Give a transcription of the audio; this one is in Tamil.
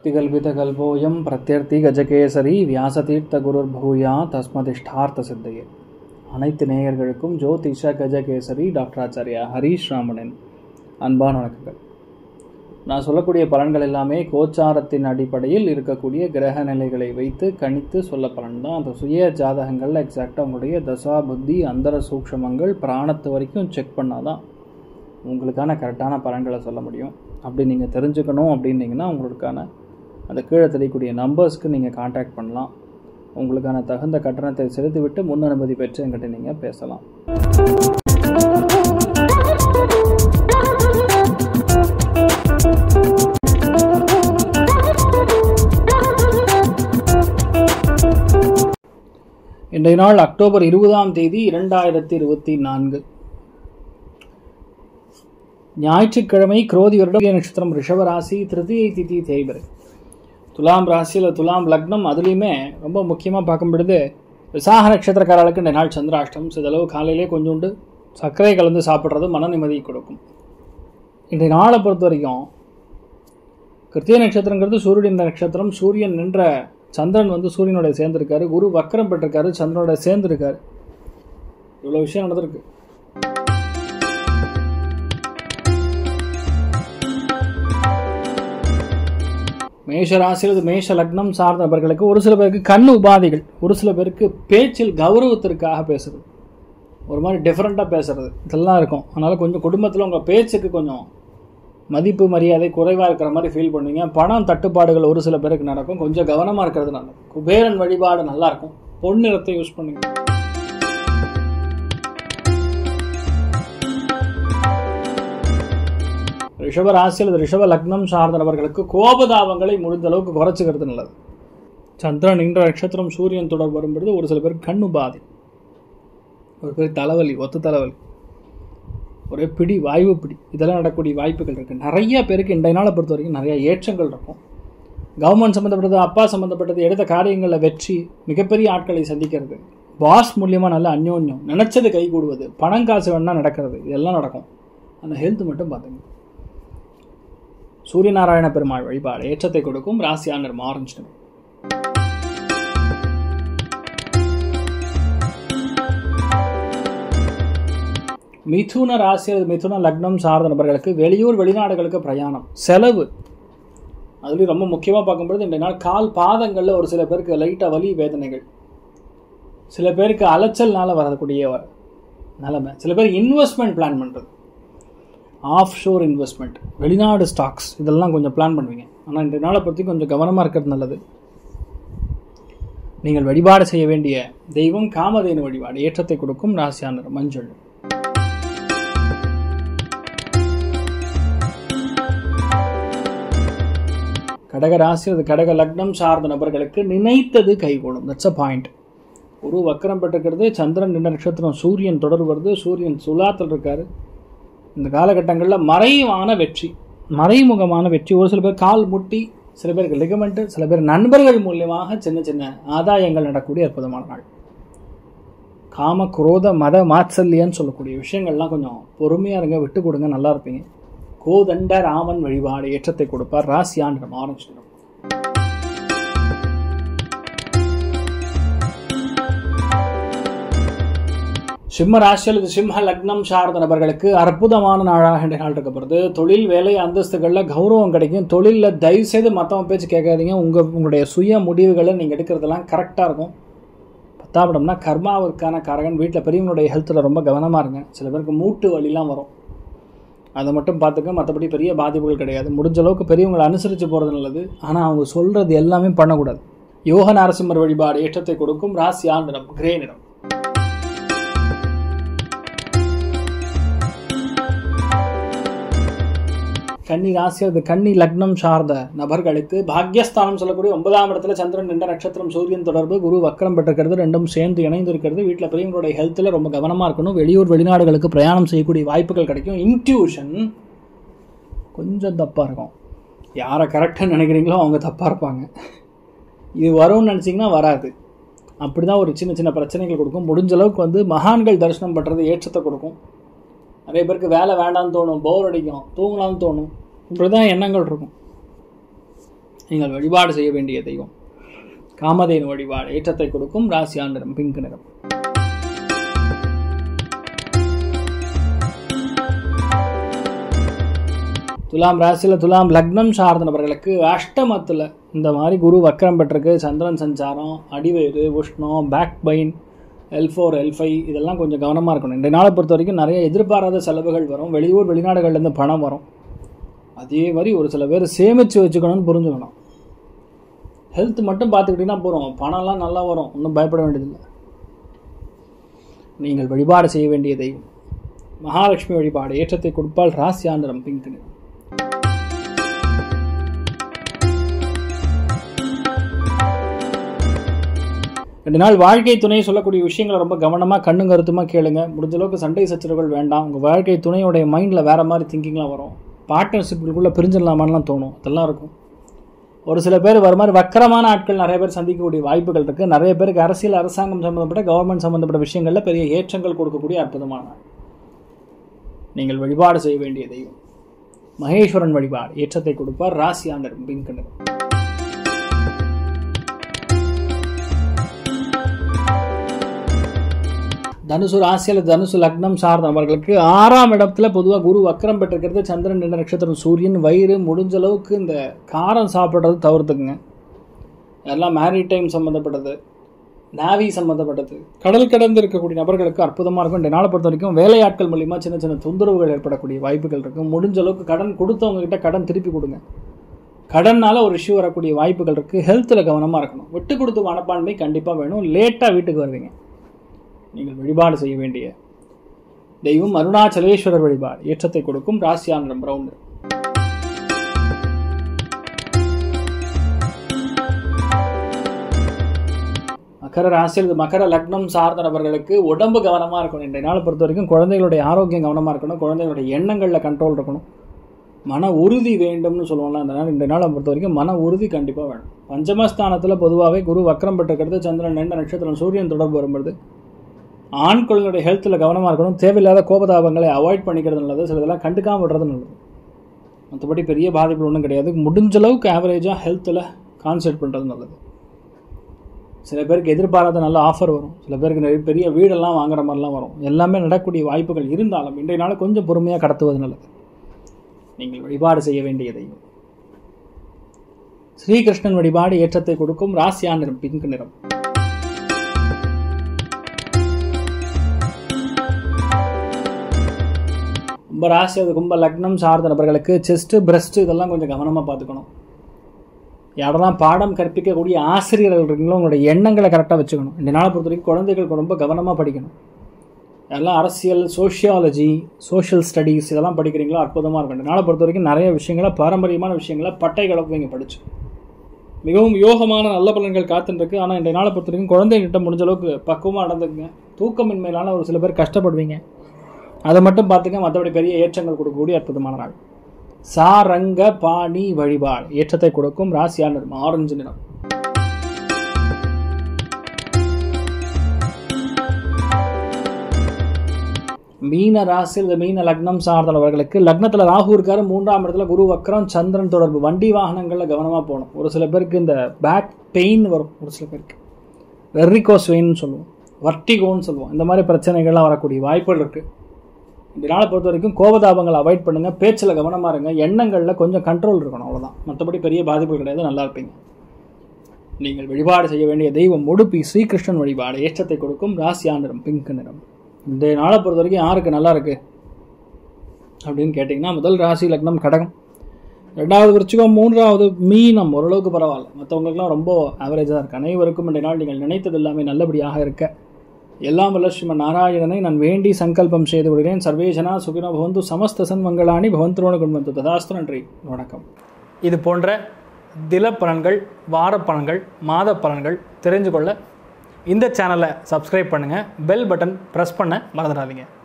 திகல்பிதகல்போயம் பிரத்யர்த்தி கஜகேசரி வியாசதீர்த்த தஸ்மதிஷ்டார்த்த சித்தையே அனைத்து நேயர்களுக்கும் ஜோதிஷ கஜகேசரி டாக்டர் ஆச்சாரியா ஹரீஷ் ராமனின் அன்பான வணக்கங்கள் நான் சொல்லக்கூடிய பலன்கள் எல்லாமே கோச்சாரத்தின் அடிப்படையில் இருக்கக்கூடிய கிரக நிலைகளை வைத்து கணித்து சொல்ல பலன் தான் அந்த சுய ஜாதகங்களில் எக்ஸாக்டாக உங்களுடைய தசா புத்தி அந்தர சூக்ஷமங்கள் பிராணத்து வரைக்கும் செக் பண்ணாதான் உங்களுக்கான கரெக்டான பலன்களை சொல்ல முடியும் அப்படி நீங்கள் தெரிஞ்சுக்கணும் அப்படின்னீங்கன்னா உங்களுக்கான அந்த கீழே தெரியக்கூடிய நம்பர்ஸ்க்கு நீங்கள் காண்டாக்ட் பண்ணலாம் உங்களுக்கான தகுந்த கட்டணத்தை செலுத்திவிட்டு முன் அனுமதி பெற்று என்கிட்ட நீங்கள் பேசலாம் இன்றைய நாள் அக்டோபர் இருபதாம் தேதி இரண்டாயிரத்தி இருபத்தி நான்கு ஞாயிற்றுக்கிழமை குரோதி வருட நட்சத்திரம் ரிஷபராசி திருதியை திதி தேய்பர் துலாம் ராசியில் துலாம் லக்னம் அதுலேயுமே ரொம்ப முக்கியமாக பார்க்கும் பொழுது விசாக நட்சத்திரக்காரர்களுக்கு இந்த நாள் சந்திராஷ்டம் சிதளவு காலையிலே கொஞ்சோண்டு சர்க்கரை கலந்து சாப்பிட்றது மன நிம்மதியை கொடுக்கும் இன்றைய நாளை பொறுத்த வரைக்கும் கிருத்திய நட்சத்திரங்கிறது சூரியன் நட்சத்திரம் சூரியன் நின்ற சந்திரன் வந்து சூரியனோட சேர்ந்திருக்காரு குரு வக்கரம் பெற்றிருக்காரு சந்திரனோட சேர்ந்திருக்காரு இவ்வளோ விஷயம் நடந்திருக்கு மேஷ ராசியில் மேஷ லக்னம் சார்ந்த நபர்களுக்கு ஒரு சில பேருக்கு கண் உபாதைகள் ஒரு சில பேருக்கு பேச்சில் கௌரவத்திற்காக பேசுறது ஒரு மாதிரி டிஃப்ரெண்ட்டாக பேசுறது இதெல்லாம் இருக்கும் அதனால் கொஞ்சம் குடும்பத்தில் உங்கள் பேச்சுக்கு கொஞ்சம் மதிப்பு மரியாதை குறைவாக இருக்கிற மாதிரி ஃபீல் பண்ணுவீங்க பணம் தட்டுப்பாடுகள் ஒரு சில பேருக்கு நடக்கும் கொஞ்சம் கவனமாக இருக்கிறது நல்லது குபேரன் வழிபாடு நல்லாயிருக்கும் பொன்னிறத்தை யூஸ் பண்ணுங்க ரிஷப ராசியில் ரிஷப லக்னம் சார்ந்த நபர்களுக்கு கோபதாபங்களை முடிந்த அளவுக்கு குறைச்சிக்கிறது நல்லது சந்திரன் என்ற நட்சத்திரம் சூரியன் தொடர்பு வரும்பொழுது ஒரு சில பேருக்கு கண்ணு பாதி ஒரு பேர் தலைவலி ஒத்த தலைவலி ஒரே பிடி வாய்வு பிடி இதெல்லாம் நடக்கக்கூடிய வாய்ப்புகள் இருக்குது நிறைய பேருக்கு இன்றைய நாளை பொறுத்த வரைக்கும் நிறைய ஏற்றங்கள் இருக்கும் கவர்மெண்ட் சம்மந்தப்பட்டது அப்பா சம்மந்தப்பட்டது எடுத்த காரியங்களில் வெற்றி மிகப்பெரிய ஆட்களை சந்திக்கிறது பாஸ் மூலியமாக நல்ல அந்யோன்யம் நினச்சது கை கூடுவது பணம் காசு வேணால் நடக்கிறது இதெல்லாம் நடக்கும் அந்த ஹெல்த் மட்டும் பார்த்துங்க சூரியநாராயண பெருமாள் வழிபாடு ஏற்றத்தை கொடுக்கும் ராசியானர் ஆரஞ்சு நிறம் மிதுன ராசி அல்லது மிதுன லக்னம் சார்ந்த நபர்களுக்கு வெளியூர் வெளிநாடுகளுக்கு பிரயாணம் செலவு அதுலேயும் ரொம்ப முக்கியமாக பார்க்கும்பொழுது இன்றைய நாள் கால் பாதங்களில் ஒரு சில பேருக்கு லைட்டாக வலி வேதனைகள் சில பேருக்கு அலைச்சல்னால வரக்கூடிய நிலைமை சில பேர் இன்வெஸ்ட்மெண்ட் பிளான் பண்ணுறது ஆஃப் ஷோர் இன்வெஸ்ட்மெண்ட் வெளிநாடு ஸ்டாக்ஸ் இதெல்லாம் கொஞ்சம் பிளான் பண்ணுவீங்க ஆனால் இன்றைய நாளை பற்றி கொஞ்சம் கவனமாக இருக்கிறது நல்லது நீங்கள் வழிபாடு செய்ய வேண்டிய தெய்வம் காமதேனு வழிபாடு ஏற்றத்தை கொடுக்கும் ராசியானர் மஞ்சள் கடக ராசி அது கடக லக்னம் சார்ந்த நபர்களுக்கு நினைத்தது கைகூடும் தட்ஸ் அ பாயிண்ட் ஒரு வக்கரம் பெற்றிருக்கிறது சந்திரன் நின்ற நட்சத்திரம் சூரியன் தொடர்பு வருது சூரியன் சுலாத்தில் இருக்காரு இந்த காலகட்டங்களில் மறைவான வெற்றி மறைமுகமான வெற்றி ஒரு சில பேர் கால் முட்டி சில பேருக்கு லிகமெண்ட்டு சில பேர் நண்பர்கள் மூலியமாக சின்ன சின்ன ஆதாயங்கள் நடக்கக்கூடிய அற்புதமான நாள் காம குரோத மத மாத்சல்யன்னு சொல்லக்கூடிய விஷயங்கள்லாம் கொஞ்சம் பொறுமையாக இருங்க விட்டு கொடுங்க நல்லா இருப்பீங்க கோதண்ட ராமன் வழிபாடு ஏற்றத்தை கொடுப்பார் ராசியான் ஆரஞ்சு நிறம் சிம்ம ராசி அல்லது சிம்ம லக்னம் சார்ந்த நபர்களுக்கு அற்புதமான நாளாக இன்றைய நாள் இருக்கப்படுது தொழில் வேலை அந்தஸ்துகளில் கௌரவம் கிடைக்கும் தொழிலில் தயவு செய்து மற்றவங்க பேச்சு கேட்காதீங்க உங்கள் உங்களுடைய சுய முடிவுகளை நீங்கள் எடுக்கிறதெல்லாம் கரெக்டாக இருக்கும் பத்தாவிடம்னா கர்மாவிற்கான காரகன் வீட்டில் பெரியவங்களுடைய ஹெல்த்தில் ரொம்ப கவனமாக இருங்க சில பேருக்கு மூட்டு வலிலாம் வரும் அதை மட்டும் பார்த்துக்க மற்றபடி பெரிய பாதிப்புகள் கிடையாது முடிஞ்ச அளவுக்கு பெரியவங்களை அனுசரித்து போகிறது நல்லது ஆனால் அவங்க சொல்கிறது எல்லாமே பண்ணக்கூடாது யோக நரசிம்மர் வழிபாடு ஏற்றத்தை கொடுக்கும் ராசி ஆண்டிடம் கிரே நிறம் கன்னி ராசி அது கன்னி லக்னம் சார்ந்த நபர்களுக்கு பாக்யஸ்தானம் சொல்லக்கூடிய ஒன்பதாம் இடத்துல சந்திரன் நின்ற நட்சத்திரம் சூரியன் தொடர்பு குரு வக்கரம் பெற்றிருக்கிறது ரெண்டும் சேர்ந்து இணைந்து இருக்கிறது வீட்டில் பெரியவங்களுடைய ஹெல்த்தில் ரொம்ப கவனமாக இருக்கணும் வெளியூர் வெளிநாடுகளுக்கு பிரயாணம் செய்யக்கூடிய வாய்ப்புகள் கிடைக்கும் இன்ட்யூஷன் கொஞ்சம் தப்பாக இருக்கும் யாரை கரெக்டாக நினைக்கிறீங்களோ அவங்க தப்பாக இருப்பாங்க இது வரும்னு நினச்சிங்கன்னா வராது அப்படி தான் ஒரு சின்ன சின்ன பிரச்சனைகள் கொடுக்கும் முடிஞ்ச அளவுக்கு வந்து மகான்கள் தரிசனம் பண்ணுறது ஏற்றத்தை கொடுக்கும் நிறைய பேருக்கு வேலை வேண்டாம்னு தோணும் போர் அடிக்கும் தூங்கலாம்னு தோணும் இப்படி தான் எண்ணங்கள் இருக்கும் நீங்கள் வழிபாடு செய்ய வேண்டிய தெய்வம் காமதேனு வழிபாடு ஏற்றத்தை கொடுக்கும் ராசியா நிறம் பிங்க் நிறம் துலாம் ராசியில் துலாம் லக்னம் சார்ந்த நபர்களுக்கு அஷ்டமத்தில் இந்த மாதிரி குரு வக்கரம் பெற்றிருக்கு சந்திரன் சஞ்சாரம் அடிவயிறு உஷ்ணம் back pain L four L five இதெல்லாம் கொஞ்சம் கவனமாக இருக்கணும் இந்த நாளை பொறுத்த வரைக்கும் நிறைய எதிர்பாராத செலவுகள் வரும் வெளியூர் வெளிநாடுகள்லேருந்து பணம் வரும் அதே மாதிரி ஒரு சில பேர் சேமித்து வச்சுக்கணும்னு புரிஞ்சுக்கணும் ஹெல்த் மட்டும் பார்த்துக்கிட்டிங்கன்னா போகிறோம் பணம்லாம் நல்லா வரும் ஒன்றும் பயப்பட வேண்டியதில்லை நீங்கள் வழிபாடு செய்ய வேண்டிய தெய்வம் மகாலட்சுமி வழிபாடு ஏற்றத்தை கொடுப்பால் ராசியாந்திரம் பிங்க் நிறம் ரெண்டு நாள் வாழ்க்கை துணை சொல்லக்கூடிய விஷயங்களை ரொம்ப கவனமாக கண்ணும் கருத்துமாக கேளுங்க முடிஞ்ச அளவுக்கு சண்டை சச்சரவுகள் வேண்டாம் உங்கள் வாழ்க்கை துணையோடைய மைண்டில் வேறு மாதிரி திங்கிங்லாம் வரும் பார்ட்னர்ஷிப்புக்குள்ளே பிரிஞ்சிடலாமான்லாம் தோணும் அதெல்லாம் இருக்கும் ஒரு சில பேர் வர மாதிரி வக்கரமான ஆட்கள் நிறைய பேர் சந்திக்கக்கூடிய வாய்ப்புகள் இருக்குது நிறைய பேருக்கு அரசியல் அரசாங்கம் சம்மந்தப்பட்ட கவர்மெண்ட் சம்மந்தப்பட்ட விஷயங்களில் பெரிய ஏற்றங்கள் கொடுக்கக்கூடிய அற்புதமான நாள் நீங்கள் வழிபாடு செய்ய வேண்டிய தெய்வம் மகேஸ்வரன் வழிபாடு ஏற்றத்தை கொடுப்பார் ராசியாண்டர் பிங்க் நிறம் தனுசு ராசியில் தனுசு லக்னம் சார்ந்த நபர்களுக்கு ஆறாம் இடத்துல பொதுவாக குரு வக்கரம் பெற்றிருக்கிறது சந்திரன் நின்ற நட்சத்திரம் சூரியன் வயிறு முடிஞ்ச அளவுக்கு இந்த காரம் சாப்பிட்றது தவிர்த்துக்குங்க எல்லாம் மேரிடைம் சம்மந்தப்பட்டது நாவி சம்மந்தப்பட்டது கடல் கடந்து இருக்கக்கூடிய நபர்களுக்கு அற்புதமாக இருக்கும் இந்த நாளை பொறுத்த வரைக்கும் வேலையாட்கள் மூலிமா சின்ன சின்ன தொந்தரவுகள் ஏற்படக்கூடிய வாய்ப்புகள் இருக்கும் முடிஞ்ச அளவுக்கு கடன் கொடுத்தவங்க கிட்ட கடன் திருப்பி கொடுங்க கடனால் ஒரு இஷ்யூ வரக்கூடிய வாய்ப்புகள் இருக்குது ஹெல்த்தில் கவனமாக இருக்கணும் விட்டு கொடுத்து மனப்பான்மை கண்டிப்பாக வேணும் லேட்டாக வீட்டுக்கு வருவீங்க நீங்கள் வழிபாடு செய்ய வேண்டிய தெய்வம் அருணாச்சலேஸ்வரர் வழிபாடு ஏற்றத்தை கொடுக்கும் ராசியாந்திரம் பிரவுன் மகர ராசியில் மகர லக்னம் சார்ந்த நபர்களுக்கு உடம்பு கவனமாக இருக்கணும் இன்றைய நாளை பொறுத்த வரைக்கும் குழந்தைகளுடைய ஆரோக்கியம் கவனமாக இருக்கணும் குழந்தைகளுடைய எண்ணங்களில் கண்ட்ரோல் இருக்கணும் மன உறுதி வேண்டும்னு சொல்லுவோம்ல அந்த நாள் இந்த நாளை பொறுத்த வரைக்கும் மன உறுதி கண்டிப்பாக வேணும் பஞ்சமஸ்தானத்தில் பொதுவாகவே குரு வக்கரம் பெற்றிருக்கிறது சந்திரன் ரெண்டு நட்சத்திரம் சூரியன் தொடர்பு வரும்பொழுது ஆண் குழந்தையுடைய ஹெல்த்தில் கவனமாக இருக்கணும் தேவையில்லாத கோபதாபங்களை அவாய்ட் பண்ணிக்கிறது நல்லது சில இதெல்லாம் கண்டுக்காமல் விடுறது நல்லது மற்றபடி பெரிய பாதிப்பு ஒன்றும் கிடையாது முடிஞ்ச அளவுக்கு ஆவரேஜாக ஹெல்த்தில் கான்சன்ட்ரேட் பண்ணுறது நல்லது சில பேருக்கு எதிர்பாராத நல்ல ஆஃபர் வரும் சில பேருக்கு நிறைய பெரிய வீடெல்லாம் வாங்குற மாதிரிலாம் வரும் எல்லாமே நடக்கக்கூடிய வாய்ப்புகள் இருந்தாலும் இன்றைய நாள் கொஞ்சம் பொறுமையாக கடத்துவது நல்லது நீங்கள் வழிபாடு செய்ய வேண்டிய தெய்வம் ஸ்ரீகிருஷ்ணன் வழிபாடு ஏற்றத்தை கொடுக்கும் ராசியா நிறம் பிங்க் நிறம் கும்ப ராசி அது கும்ப லக்னம் சார்ந்த நபர்களுக்கு செஸ்ட்டு பிரஸ்ட் இதெல்லாம் கொஞ்சம் கவனமாக பார்த்துக்கணும் யாரெல்லாம் பாடம் கற்பிக்கக்கூடிய ஆசிரியர்கள் இருக்கீங்களோ உங்களுடைய எண்ணங்களை கரெக்டாக வச்சுக்கணும் இந்த நாளை பொறுத்த வரைக்கும் குழந்தைகளுக்கு ரொம்ப கவனமாக படிக்கணும் எல்லாம் அரசியல் சோஷியாலஜி சோஷியல் ஸ்டடீஸ் இதெல்லாம் படிக்கிறீங்களோ அற்புதமாக இருக்கும் இந்த நாளை பொறுத்த வரைக்கும் நிறைய விஷயங்களை பாரம்பரியமான விஷயங்களை பட்டை கலப்புவீங்க படிச்சு மிகவும் யோகமான நல்ல பலன்கள் காத்துருக்கு ஆனால் இந்த நாளை பொறுத்த வரைக்கும் குழந்தைகிட்ட முடிஞ்ச அளவுக்கு பக்குவமாக நடந்துக்குங்க தூக்கமின்மையிலான ஒரு சில பேர் கஷ்டப்படுவீங்க அதை மட்டும் பார்த்துங்க மற்றபடி பெரிய ஏற்றங்கள் கொடுக்கக்கூடிய அற்புதமான நாள் சாரங்க பாணி வழிபாடு ஏற்றத்தை கொடுக்கும் ராசியா நிறம் ஆரஞ்சு நிறம் மீன ராசியில் இந்த மீன லக்னம் சார்ந்தவர்களுக்கு லக்னத்தில் ராகு இருக்காரு மூன்றாம் இடத்துல குரு வக்கரம் சந்திரன் தொடர்பு வண்டி வாகனங்களில் கவனமாக போகணும் ஒரு சில பேருக்கு இந்த பேக் பெயின் வரும் ஒரு சில பேருக்கு வெர்ரிகோஸ் வெயின்னு சொல்லுவோம் வர்டிகோன்னு சொல்லுவோம் இந்த மாதிரி பிரச்சனைகள்லாம் வரக்கூடிய வாய்ப்புகள் இருக்குது இந்த நாளை பொறுத்த வரைக்கும் கோபதாபங்களை அவாய்ட் பண்ணுங்கள் பேச்சில் கவனமாக இருங்க எண்ணங்களில் கொஞ்சம் கண்ட்ரோல் இருக்கணும் அவ்வளோதான் மற்றபடி பெரிய பாதிப்பு கிடையாது நல்லா இருப்பீங்க நீங்கள் வழிபாடு செய்ய வேண்டிய தெய்வம் உடுப்பி ஸ்ரீகிருஷ்ணன் வழிபாடு ஏற்றத்தை கொடுக்கும் ராசியா நிறம் பிங்க் நிறம் இந்த நாளை பொறுத்த வரைக்கும் யாருக்கு நல்லா இருக்கு அப்படின்னு கேட்டிங்கன்னா முதல் ராசி லக்னம் கடகம் ரெண்டாவது விருச்சிகம் மூன்றாவது மீனம் ஓரளவுக்கு பரவாயில்ல மற்றவங்களுக்குலாம் ரொம்ப ஆவரேஜாக இருக்கு அனைவருக்கும் இந்த நாள் நீங்கள் நினைத்தது எல்லாமே நல்லபடியாக இருக்க எல்லாம் வல்ல ஸ்ரீமன் நாராயணனை நான் வேண்டி சங்கல்பம் செய்து விடுகிறேன் சர்வேஜனா சுகினோ பவந்து சமஸ்த சன்மங்களானி பவந்தரோடு கொண்டு ததாஸ்து நன்றி வணக்கம் இது போன்ற தில பலன்கள் வார பலன்கள் மாத பலன்கள் தெரிஞ்சு கொள்ள இந்த சேனலை சப்ஸ்கிரைப் பண்ணுங்கள் பெல் பட்டன் ப்ரெஸ் பண்ண மறந்துடாதீங்க